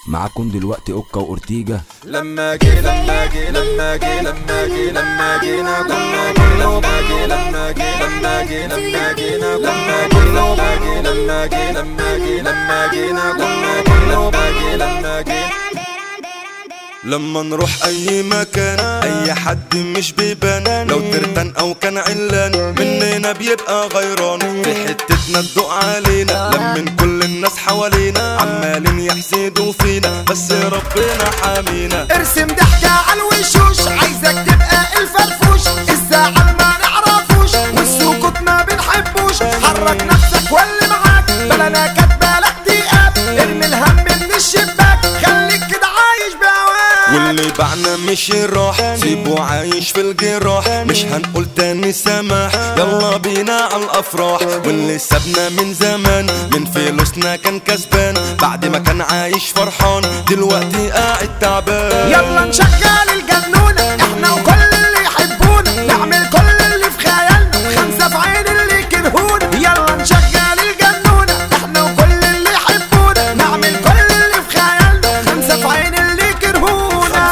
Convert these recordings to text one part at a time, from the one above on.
معاكم دلوقتي اوكا واورتيجا لما جي لما جي لما جي لما جي لما جينا كنا كله باجي لما جي لما جي لما جينا كنا كله باجي لما جي لما جي لما جينا كنا كله باجي لما جي لما نروح اي مكان اي حد مش بيبان لو ترتان او كان علان مننا بيبقى غيران في حتتنا تدق علينا لمن كل الناس حوالينا عمالين يحسدوا فينا بس ربنا حامينا ارسم ضحكة على الوشوش عايزك تبقى الفرفوش الزعل ما نعرفوش والسكوت ما بنحبوش حرك نفسك واللي معاك بلا نكد بلا اكتئاب ارمي الهم من الشباك خليك كده عايش بهواك واللي بعنا مش راح سيبه عايش في الجراح مش هنقول تاني سماح يلا بينا على الافراح واللي سابنا من زمان من فلوسنا كان كسبان بعد ما كان عايش فرحان دلوقتي قاعد تعبان يلا نشغل الجنونة احنا وكل اللي يحبونا نعمل كل اللي في خيالنا خمسة في عين اللي يكرهونا يلا نشغل الجنونة احنا وكل اللي يحبونا نعمل كل اللي في خيالنا خمسة في عين اللي يكرهونا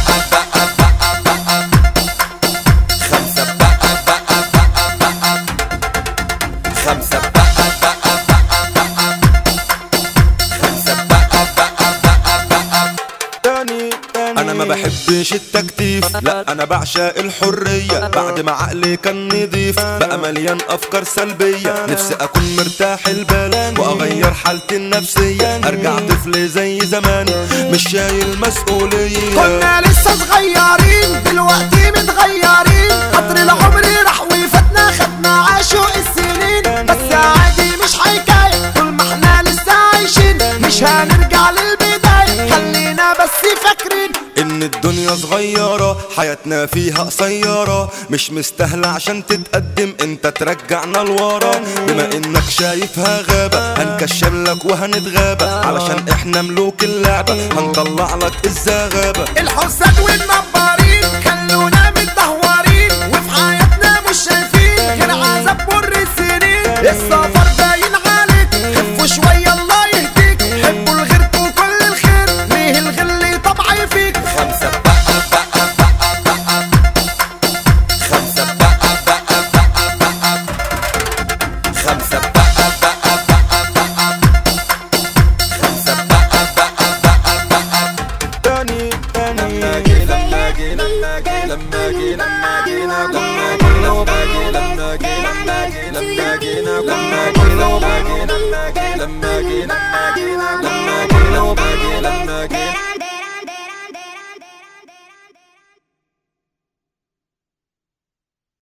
خمسة بقى بقى بقى بقى خمسة بقى بقى بقى بقى خمسة بقى بقى بقى بقى تاني تاني انا ما بحبش التكتيف لا انا بعشق الحرية بعد ما عقلي كان نضيف بقى مليان افكار سلبية نفسي اكون مرتاح البال واغير حالتي النفسية ارجع طفل زي زمان مش شايل مسؤولية كنا لسه صغيرين دلوقتي متغيرين قطر العمر راح وفاتنا خدنا عاشق السنين بس عادي مش حكاية طول ما احنا لسه عايشين مش هنرجع للبداية خلينا بس فاكرين ان الدنيا صغيرة حياتنا فيها قصيرة مش مستاهلة عشان تتقدم انت ترجعنا لورا بما انك شايفها غابة هنكشم لك وهنتغابى علشان احنا ملوك اللعبة هنطلع لك الزغابة الحساد والنبارين خلونا متدهورين وفي حياتنا مش شايفين غير عذاب مر السنين السفر باين عليك خفوا شوية الله يهديك حبوا لغيركوا كل الخير ليه الغل طبعي فيك خمسة بقى بقى بقى بقى خمسة بقى بقى بقى بقى خمسة بقى بقى بقى بقى خمسة بقى بقى بقى بقى تاني تاني لما جي لما جي لما جي لما جي لما جينا كنا كله باجي لما جي لما جي لما جينا كنا كله باجي لما جي لما جي لما